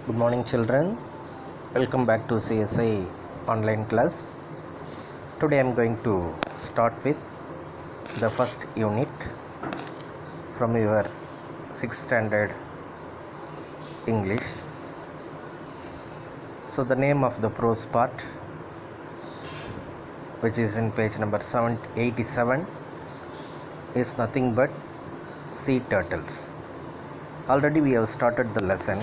Good morning, children. Welcome back to CSI online class. Today I'm going to start with the first unit from your 6th standard English. So, the name of the prose part, which is in page number 787, is nothing but sea turtles. Already we have started the lesson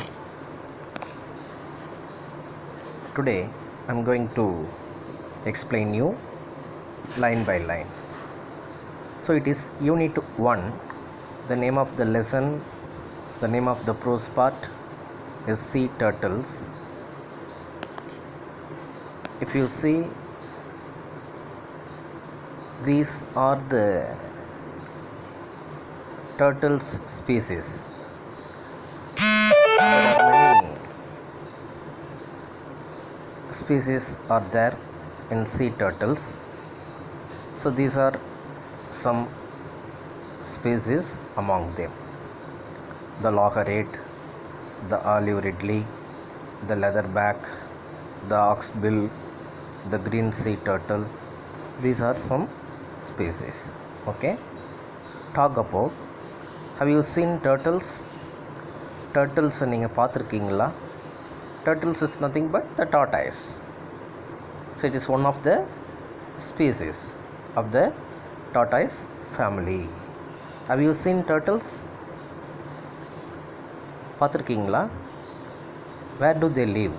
today i'm going to explain you line by line so it is unit 1 the name of the lesson the name of the prose part is sea turtles if you see these are the turtles species there are many species are there in sea turtles so these are some species among them the loggerhead the olive ridley the leatherback the oxbill the green sea turtle these are some species okay talk about have you seen turtles turtles நீங்கள் பார்த்துருக்கீங்களா turtles is nothing but the tortoise so it is one of the species of the tortoise family have you seen turtles பார்த்துருக்கீங்களா where do they live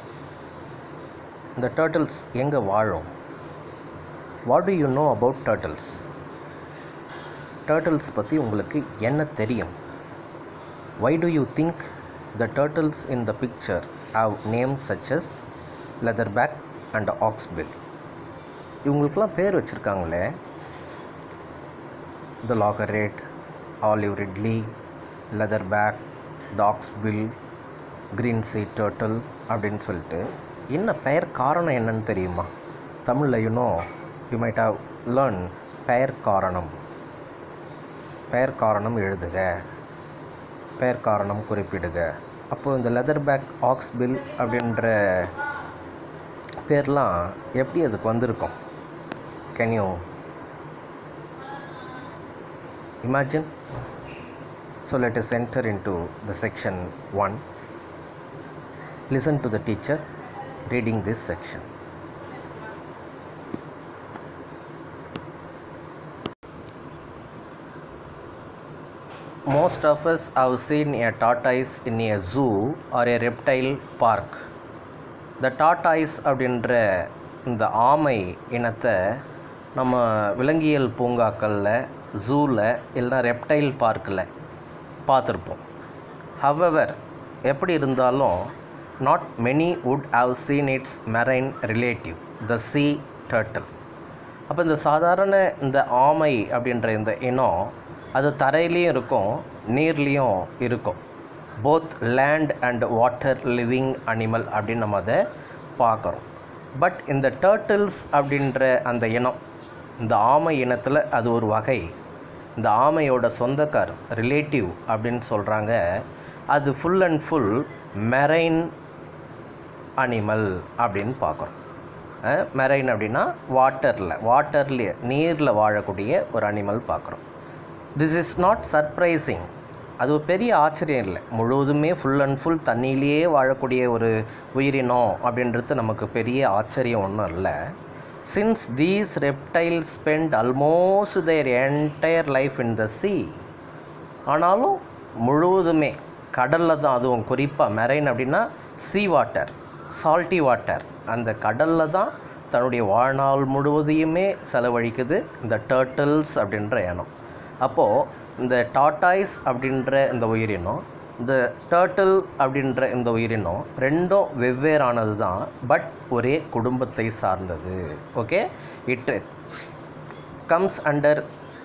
இந்த turtles எங்கே வாழும் what do you know about turtles turtles பற்றி உங்களுக்கு என்ன தெரியும் why do you think the turtles in the picture have names such as leatherback and oxbill இவங்களுக்கெல்லாம் பேர் வச்சுருக்காங்களே the loggerhead olive ridley leatherback the oxbill green sea turtle அப்படின்னு சொல்லிட்டு என்ன பெயர் காரணம் என்னன்னு தெரியுமா தமிழில் you know you might have learn பெயர் காரணம் பெயர் காரணம் எழுதுக பெயர் காரணம் குறிப்பிடுக அப்போது இந்த லெதர் பேக் ஆக்ஸ்பில் அப்படின்ற பேர்லாம் எப்படி அதுக்கு வந்திருக்கும் can you imagine so let is enter in to the section one listen to the teacher reading this section Most of us have seen a tortoise in a zoo or a reptile park. The tortoise அப்படின்ற இந்த ஆமை இனத்தை நம்ம விலங்கியல் பூங்காக்களில் ஜூவில் இல்லைனா reptile பார்க்கில் பார்த்துருப்போம் however எப்படி இருந்தாலும் not many would have seen its marine relative the sea turtle அப்போ இந்த சாதாரண இந்த ஆமை அப்படின்ற இந்த இனம் அது தரையிலையும் இருக்கும் நீர்லேயும் இருக்கும் both land and water living animal அப்படின்னு நம்ம அதை பார்க்குறோம் பட் இந்த டேர்ட்டில்ஸ் அப்படின்ற அந்த இனம் இந்த ஆமை இனத்தில் அது ஒரு வகை இந்த ஆமையோட சொந்தக்கார் ரிலேட்டிவ் அப்படின்னு சொல்கிறாங்க அது full and full marine animal அப்படின்னு பார்க்குறோம் மெரைன் அப்படின்னா வாட்டரில் வாட்டர்லேயே நீரில் வாழக்கூடிய ஒரு அனிமல் பார்க்குறோம் திஸ் இஸ் நாட் சர்ப்ரைசிங் அது ஒரு பெரிய ஆச்சரியம் இல்லை முழுவதுமே ஃபுல் அண்ட் ஃபுல் தண்ணியிலேயே வாழக்கூடிய ஒரு உயிரினம் அப்படின்றது நமக்கு பெரிய ஆச்சரியம் ஒன்றும் இல்லை since these reptile spend almost their entire life in the sea ஆனாலும் முழுவதுமே கடலில் தான் அதுவும் குறிப்பாக மெரைன் அப்படின்னா சி வாட்டர் சால்ட்டி வாட்டர் அந்த கடலில் தான் தன்னுடைய வாழ்நாள் முழுவதையுமே செலவழிக்குது இந்த டேர்ட்டில்ஸ் அப்படின்ற இனம் அப்போது இந்த டாட்டாய்ஸ் அப்படின்ற இந்த உயிரினம் இந்த டேர்ட்டில் அப்படின்ற இந்த உயிரினம் ரெண்டும் வெவ்வேறானது தான் பட் ஒரே குடும்பத்தை சார்ந்தது okay it comes under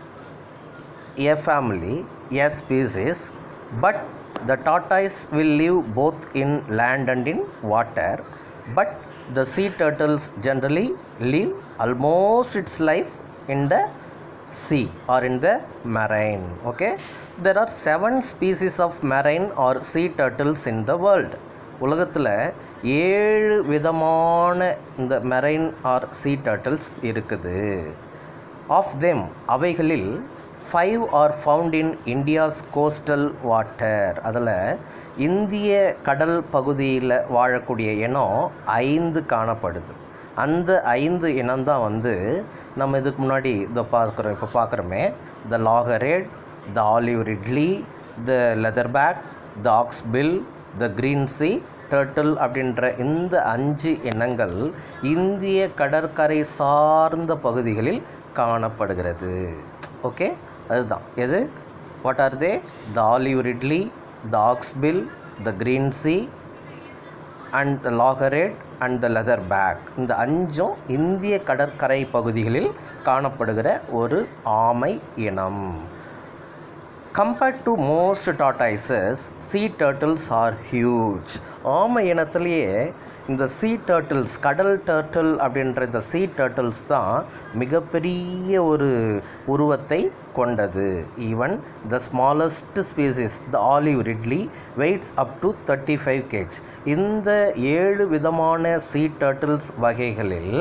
a family, a species, but the tortoise will live both in land and in water, but the sea turtles generally live almost its life in the sea or in the marine okay there are seven species of marine or sea turtles in the world உலகத்தில் ஏழு விதமான இந்த marine or sea turtles இருக்குது of them அவைகளில் five are found in India's coastal water அதில் இந்திய கடல் பகுதியில் வாழக்கூடிய இனம் ஐந்து காணப்படுது அந்த ஐந்து இனம்தான் வந்து நம்ம இதுக்கு முன்னாடி இதை பார்க்குறோம் இப்போ பார்க்குறோமே the loggerhead the olive ridley the leatherback the oxbill the green sea turtle அப்படின்ற இந்த அஞ்சு இனங்கள் இந்திய கடற்கரை சார்ந்த பகுதிகளில் காணப்படுகிறது ஓகே அதுதான் எது what are they the olive ridley the oxbill the green sea and the loggerhead and the leatherback இந்த அஞ்சும் இந்திய கடற்கரை பகுதிகளில் காணப்படுகிற ஒரு ஆமை இனம் compared to most tortoises sea turtles are huge ஆமை இனத்திலேயே இந்த சீ டர்ட்டில்ஸ் கடல் டர்ட்டில் அப்படின்ற இந்த சீ டர்ட்டில்ஸ் தான் மிகப்பெரிய ஒரு உருவத்தை கொண்டது even the smallest species the olive ridley weights up to thirty five kg இந்த ஏழு விதமான சீ டர்ட்டில்ஸ் வகைகளில்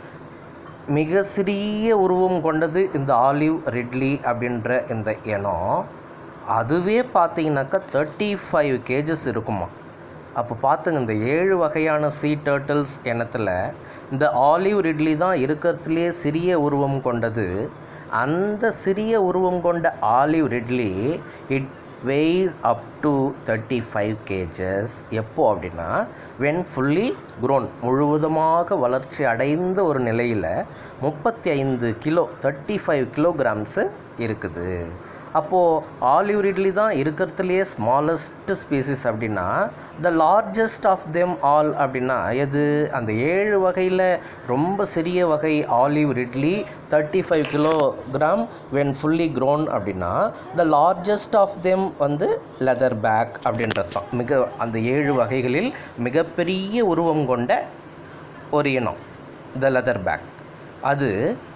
மிக சிறிய உருவம் கொண்டது இந்த ஆலிவ் ரிட்லி அப்படின்ற இந்த இனம் அதுவே பார்த்தீங்கன்னாக்கா தேர்ட்டி ஃபைவ் கேஜஸ் இருக்குமா அப்போ பார்த்துங்க இந்த ஏழு வகையான சீ டர்ட்டில்ஸ் இனத்தில் இந்த ஆலிவ் ரிட்லி தான் இருக்கிறதுலே சிறிய உருவம் கொண்டது அந்த சிறிய உருவம் கொண்ட olive ridley it weighs up to thirty five kgs எப்போ அப்படின்னா வென் ஃபுல்லி குரோன் முழுவதுமாக வளர்ச்சி அடைந்த ஒரு நிலையில் முப்பத்தி ஐந்து கிலோ தேர்ட்டி ஃபைவ் கிலோகிராம்ஸு இருக்குது அப்போது ஆலிவ் ரிட்லி தான் இருக்கிறதுலையே ஸ்மாலஸ்ட் ஸ்பீசிஸ் அப்படின்னா the largest of them all அப்படின்னா எது அந்த ஏழு வகையில் ரொம்ப சிறிய வகை olive ridley thirty five kilogram when fully grown அப்படின்னா த லார்ஜஸ்ட் ஆஃப் தெம் வந்து லெதர் பேக் அப்படின்றது தான் மிக அந்த ஏழு வகைகளில் மிகப்பெரிய உருவம் கொண்ட ஒரு இனம் த லெதர் பேக் அது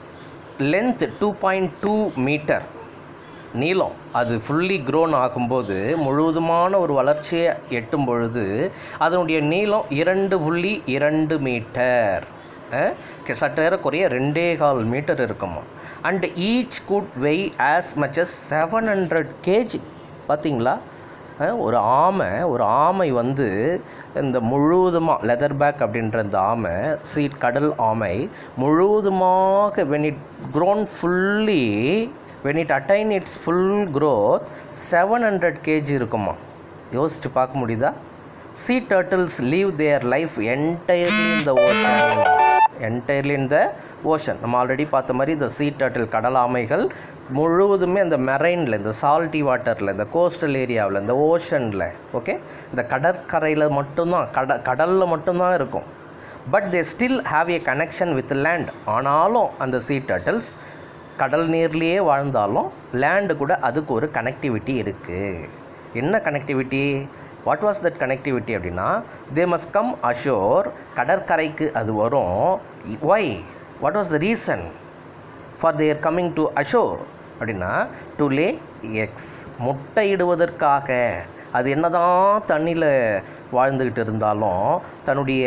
length two point two metre நீளம் அது ஃபுல்லி க்ரோன் ஆகும்போது முழுவதுமான ஒரு வளர்ச்சியை எட்டும் பொழுது அதனுடைய நீளம் இரண்டு புள்ளி இரண்டு மீட்டர் சற்றேறக்குறைய ரெண்டே கால் மீட்டர் இருக்குமா and each could weigh as much as seven hundred kg பார்த்தீங்களா அஹ், ஒரு ஆமை ஒரு ஆமை வந்து இந்த முழுவதுமாக லெதர் பேக் அப்படின்ற இந்த ஆமை சீட் கடல் ஆமை முழுவதுமாக when it grown fully when it attain its full growth seven hundred kg இருக்குமா யோசிச்சு பார்க்க முடியுதா sea turtles live their life entirely in the ocean entirely in the ocean நம்ம ஆல்ரெடி பார்த்த மாதிரி இந்த சீ டர்ட்டில் கடல் ஆமைகள் முழுவதுமே இந்த மெரைனில் இந்த சால்ட்டி வாட்டரில் இந்த கோஸ்டல் ஏரியாவில் இந்த ஓஷனில் ஓகே இந்த கடற்கரையில் மட்டும்தான் கட கடலில் மட்டும்தான் இருக்கும் but they still have a connection with land ஆனாலும் அந்த சீ டர்ட்டில்ஸ் கடல் நீர்லேயே வாழ்ந்தாலும் லேண்டு கூட அதுக்கு ஒரு கனெக்டிவிட்டி இருக்குது என்ன connectivity what was that connectivity அப்படின்னா தே மஸ்ட் கம் அஷோர் கடற்கரைக்கு அது வரும் why what was the reason for their coming to ashore அப்படின்னா டு லே எக்ஸ் முட்டையிடுவதற்காக அது என்னதான் தண்ணியில் வாழ்ந்துக்கிட்டு இருந்தாலும் தன்னுடைய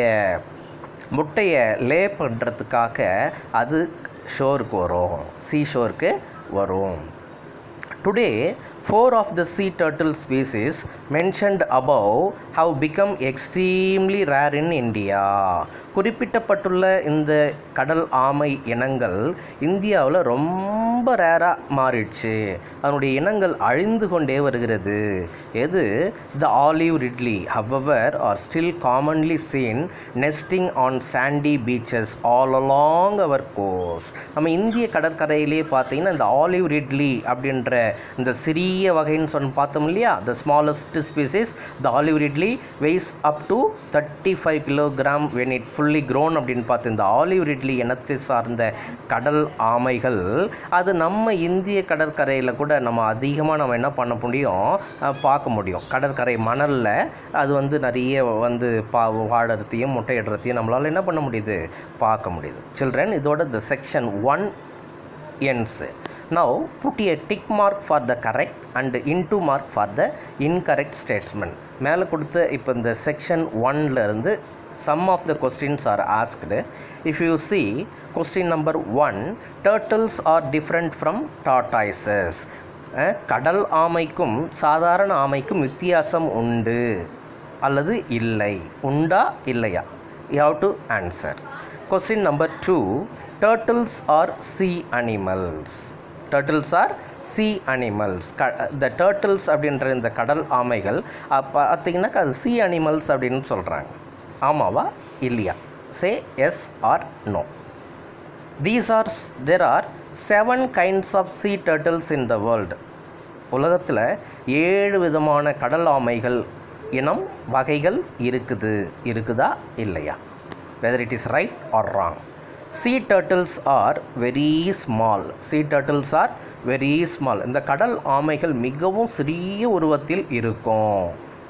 முட்டையை லே பண்ணுறதுக்காக அது ஷோருக்கு வரும் சீ ஷோருக்கு வரும் today four of the sea turtle species mentioned above have become extremely rare in India குறிப்பிட்டப்பட்டுள்ள இந்த கடல் ஆமை இனங்கள் இந்தியாவில் ரொம்ப ரேராக மாறிடுச்சு அதனுடைய இனங்கள் அழிந்து கொண்டே வருகிறது எது the olive ridley however are still commonly seen nesting on sandy beaches all along our coast நம்ம இந்திய கடற்கரையிலே பார்த்தீங்கன்னா இந்த ஆலிவ் ரிட்லி அப்படின்ற இந்த சிறிய வகைன்னு சொன்ன பார்த்தோம் இல்லையா the smallest species the olive ridley weighs up to thirty five kilogram when it fully grown அப்படின்னு பார்த்து இந்த ஆலிவ் ரிட்லி இனத்தை சார்ந்த கடல் ஆமைகள் அது நம்ம இந்திய கடற்கரையில் கூட நம்ம அதிகமாக நம்ம என்ன பண்ண முடியும் அஹ், பார்க்க முடியும் கடற்கரை மணலில் அது வந்து நிறைய வந்து பா வாழறதையும் முட்டையிடுறதையும் நம்மளால் என்ன பண்ண முடியுது பார்க்க முடியுது சில்ட்ரன் இதோட the section one ends Now put a tick mark for the correct and into mark for the incorrect statement. மேலே கொடுத்த இப்போ இந்த செக்ஷன் இருந்து some of the questions are asked. If you see question number one, turtles are different from tortoises. அஹ், கடல் ஆமைக்கும் சாதாரண ஆமைக்கும் வித்தியாசம் உண்டு அல்லது இல்லை உண்டா இல்லையா you have to answer question number two turtles are sea animals turtles are sea animals க இந்த டர்ட்டில்ஸ் அப்படின்ற இந்த கடல் ஆமைகள் அப்போ பார்த்தீங்கன்னாக்கா அது sea அனிமல்ஸ் அப்படின்னு சொல்கிறாங்க ஆமாவா இல்லையா say yes or no these are there are seven kinds of sea turtles in the world உலகத்தில் ஏழு விதமான கடல் ஆமைகள் இனம் வகைகள் இருக்குது இருக்குதா இல்லையா whether it is right or wrong sea turtles are very small sea turtles are very small இந்த கடல் ஆமைகள் மிகவும் சிறிய உருவத்தில் இருக்கும்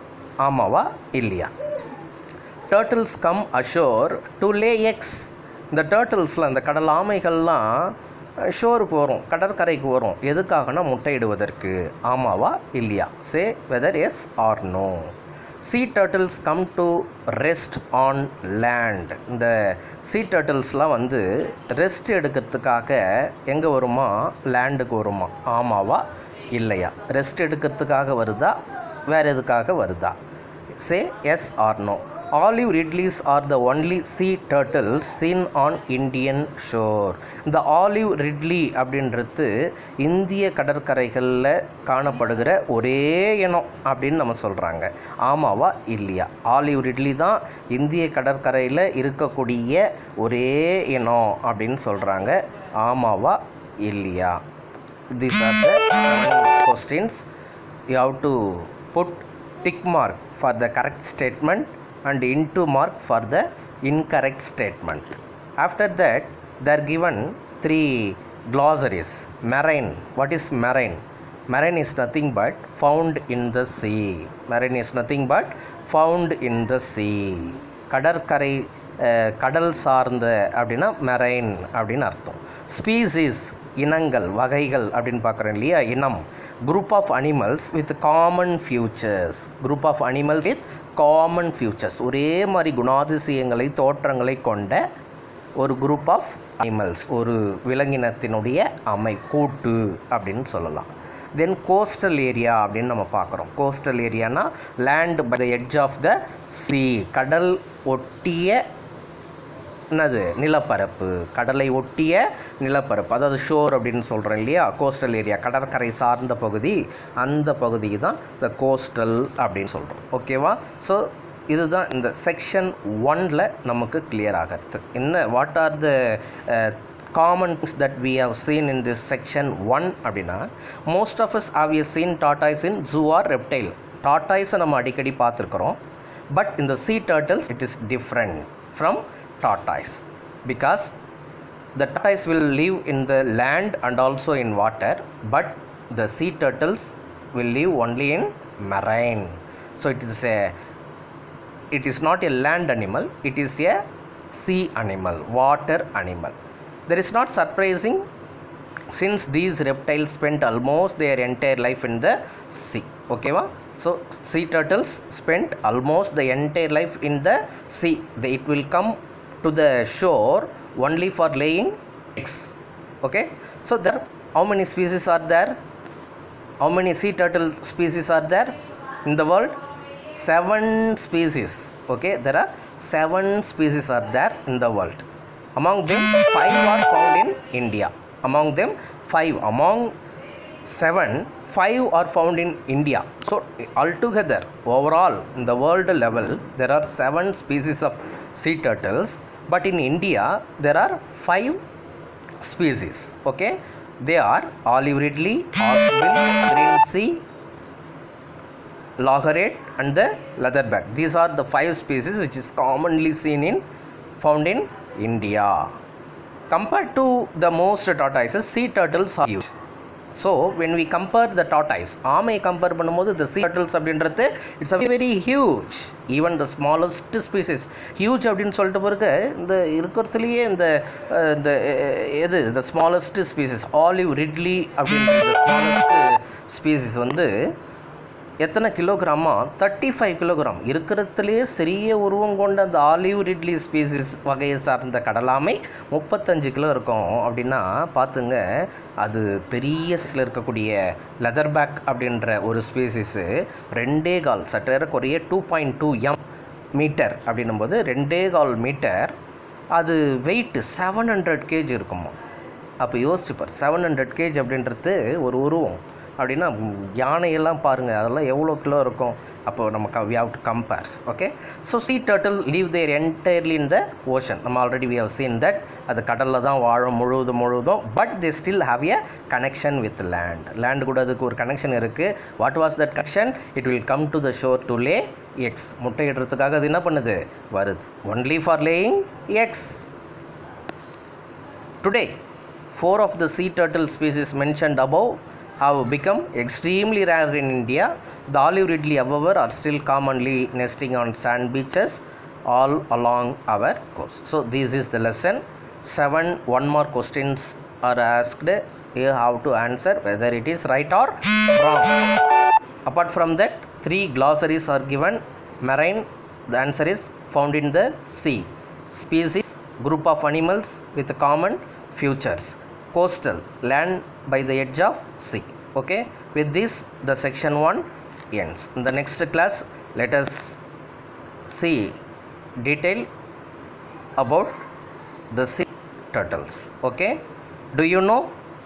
ஆமாவா இல்லையா turtles come ashore to lay eggs இந்த டேர்ட்டில்ஸில் அந்த கடல் ஆமைகள்லாம் ஷோருக்கு வரும் கடற்கரைக்கு வரும் எதுக்காகனா முட்டையிடுவதற்கு ஆமாவா இல்லையா say whether yes or no sea turtles come to rest on land இந்த sea turtlesலாம் வந்து ரெஸ்ட் எடுக்கிறதுக்காக எங்கே வருமா லேண்டுக்கு வருமா ஆமாவா இல்லையா ரெஸ்ட் எடுக்கிறதுக்காக வருதா வேறு எதுக்காக வருதா say yes or no olive ridleys are the only sea turtles seen on Indian shore இந்த ஆலிவ் ரிட்லி அப்படின்றது இந்திய கடற்கரைகளில் காணப்படுகிற ஒரே இனம் அப்படின்னு நம்ம சொல்கிறாங்க ஆமாவா இல்லையா ஆலிவ் ரிட்லி தான் இந்திய கடற்கரையில் இருக்கக்கூடிய ஒரே இனம் அப்படின்னு சொல்கிறாங்க ஆமாவா இல்லையா these are the questions you have to put tick mark for the correct statement and into mark for the incorrect statement after that they are given three glossaries marine what is marine marine is nothing but found in the sea marine is nothing but found in the sea கடற்கரை அஹ், கடல் சார்ந்த அப்படின்னா marine அப்படின்னு அர்த்தம் species இனங்கள் வகைகள் அப்படின்னு பார்க்குறோம் இல்லையா இனம் group of animals with common features group of animals with common features ஒரே மாதிரி குணாதிசயங்களை தோற்றங்களை கொண்ட ஒரு குரூப் ஆஃப் அனிமல்ஸ் ஒரு விலங்கினத்தினுடைய அமை கூட்டு அப்படின்னு சொல்லலாம் தென் கோஸ்டல் ஏரியா அப்படின்னு நம்ம பார்க்குறோம் கோஸ்டல் ஏரியானா land by the edge of the sea கடல் ஒட்டிய என்னது நிலப்பரப்பு கடலை ஒட்டிய நிலப்பரப்பு அதாவது ஷோர் அப்படின்னு சொல்கிறோம் இல்லையா கோஸ்டல் ஏரியா கடற்கரை சார்ந்த பகுதி அந்த பகுதி தான் இந்த கோஸ்டல் அப்படின்னு சொல்கிறோம் ஓகேவா ஸோ இதுதான் இந்த செக்ஷன் ஒன்ல நமக்கு கிளியர் ஆகிறது என்ன what are the common that we have seen in this section one அப்படின்னா most of us have you seen tortoise in zoo or reptile டாட்டாய்ஸை நம்ம அடிக்கடி பார்த்துருக்குறோம் பட் இந்த sea turtles it is different from tortoise because the tortoise will live in the land and also in water but the sea turtles will live only in marine so it is a it is not a land animal it is a sea animal water animal there is not surprising since these reptiles spent almost their entire life in the sea ஓகேவா so sea turtles spent almost the entire life in the sea they, it will come to the shore only for laying eggs okay so there how many species are there how many sea turtle species are there in the world seven species okay there are seven species are there in the world among them five are found in india among them five among seven five are found in india so altogether overall in the world level there are seven species of sea turtles but in india there are five species okay they are olive ridley hawksbill green sea loggerhead and the leatherback these are the five species which is commonly seen in found in india compared to the most tortoises sea turtles are used so when we compare the tortoise ஆமையை compare பண்ணும்போது இந்த sea turtles அப்படின்றது it's a very huge even the smallest species huge அப்படின்னு சொல்லிட்டு பிறகு இந்த இருக்கிறதுலையே இந்த அஹ், இந்த அஹ், எது இந்த ஸ்மாலஸ்ட் ஸ்பீசிஸ் ஆலிவ் ரிட்லி அப்படின்ற ஸ்மாலஸ்ட் ஸ்பீசிஸ் வந்து எத்தனை கிலோகிராமா தேர்ட்டி ஃபைவ் கிலோகிராம் இருக்கிறதுலேயே சிறிய உருவம் கொண்ட அந்த ஆலிவ் ரிட்லி ஸ்பீசிஸ் வகையை சார்ந்த கடலாமை முப்பத்தஞ்சு கிலோ இருக்கும் அப்படின்னா பார்த்துங்க அது பெரிய size-ல இருக்கக்கூடிய லெதர் பேக் அப்படின்ற ஒரு ஸ்பீசிஸு ரெண்டே கால் சற்றேறக்குறைய two point two m metre அப்படின்னும்போது ரெண்டே கால் மீட்டர் அது வெயிட்டு செவன் ஹண்ட்ரட் கேஜி இருக்குமா அப்போ யோசிச்சுப்பார் செவன் ஹண்ட்ரட் கேஜ் அப்படின்றது ஒரு உருவம் அப்படின்னா ம், யானையெல்லாம் பாருங்கள் அதெல்லாம் எவ்வளோ கிலோ இருக்கும் அப்போ நம்ம we have to compare okay so sea turtle live their entirely in the ocean நம்ம already we have seen that அது கடலில் தான் வாழும் முழுவதும் முழுவதும் but they still have a connection with land land கூட அதுக்கு ஒரு கனெக்ஷன் இருக்குது what was that connection it will come to the shore to lay eggs முட்டையிடுறதுக்காக அது என்ன பண்ணுது வருது only for laying eggs Today, four of the sea turtle species mentioned above have become extremely rare in India. The olive ridley, however, are still commonly nesting on sand beaches all along our coast. So, this is the lesson. Seven one more questions are asked. You have to answer whether it is right or wrong. Apart from that, three glossaries are given. Marine, the answer is found in the sea. Species, group of animals with common futures. Coastal, land by the edge of sea. Okay, with this, the section 1 ends. In the next class, let us see detail about the sea turtles. Okay, do you know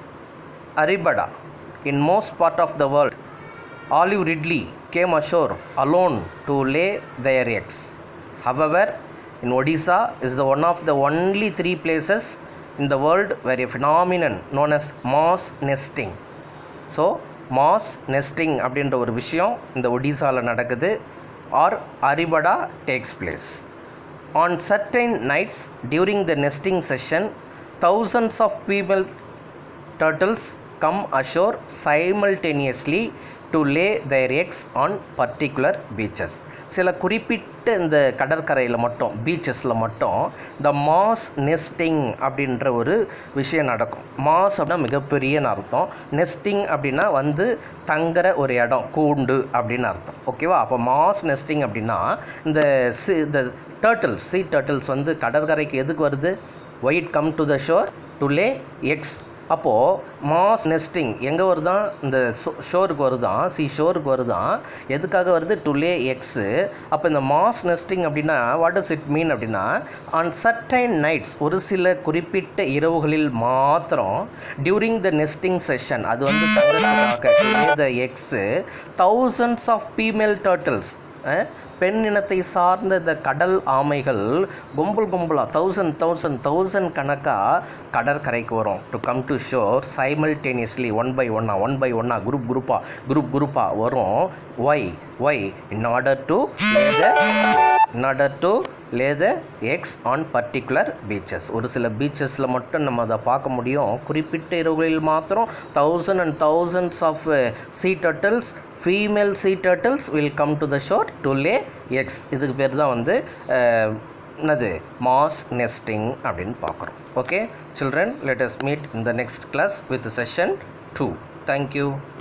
Aribada in most part of the world Olive Ridley came ashore alone to lay their eggs. However, in Odisha is the one of the only three places in the world where a phenomenon known as mass nesting. So mass nesting அப்படின்ற ஒரு விஷயம் இந்த ஒடிசாவில் நடக்குது or arribada takes place on certain nights during the nesting session thousands of people turtles come ashore simultaneously to lay their eggs on particular beaches சில குறிப்பிட்ட இந்த கடற்கரையில் மட்டும் பீச்சஸில் மட்டும் இந்த மாஸ் நெஸ்டிங் அப்படின்ற ஒரு விஷயம் நடக்கும் மாஸ் அப்படின்னா மிகப்பெரிய அர்த்தம் நெஸ்டிங் அப்படின்னா வந்து தங்குற ஒரு இடம் கூண்டு அப்படின்னு அர்த்தம் ஓகேவா அப்போ மாஸ் நெஸ்டிங் அப்படின்னா இந்த சி இந்த டர்ட்டில்ஸ் சீ டர்ட்டில்ஸ் வந்து கடற்கரைக்கு எதுக்கு வருது why come to the shore to lay eggs அப்போது மாஸ் நெஸ்டிங் எங்கே வருதான் இந்த ஷோருக்கு வருதான் சி ஷோருக்கு வருதான் எதுக்காக வருது டு லே எக்ஸு அப்போ இந்த மாஸ் நெஸ்டிங் அப்படின்னா வாட் டஸ் இட் மீன் அப்படின்னா ஆன் சர்டைன் நைட்ஸ் ஒரு சில குறிப்பிட்ட இரவுகளில் மாத்திரம் டியூரிங் த நெஸ்டிங் செஷன் அது வந்து தங்கறதுக்காக to lay the எக்ஸு thousands ஆஃப் ஃபீமேல் டர்ட்டில்ஸ் பெண் இனத்தை சார்ந்த இந்த கடல் ஆமைகள் கும்பல் கும்பலாக தௌசண்ட் தௌசண்ட் தௌசண்ட் கணக்காக கடற்கரைக்கு வரும் to come to shore simultaneously one by ஒன்னா ஒன் பை ஒன்னா குரூப் குரூப்பாக குரூப் குரூப்பாக வரும் why why in order to in order to lay the eggs on particular beaches ஒரு சில பீச்சஸில் மட்டும் நம்ம அதை பார்க்க முடியும் குறிப்பிட்ட இரவுகளில் மாத்திரம் thousand and thousands of sea turtles female sea turtles will come to the shore to lay eggs இதுக்கு பேர் தான் வந்து அஹ், என்னது மாஸ் நெஸ்டிங் அப்படின்னு பார்க்குறோம் okay children let us meet in the next class with session 2 thank you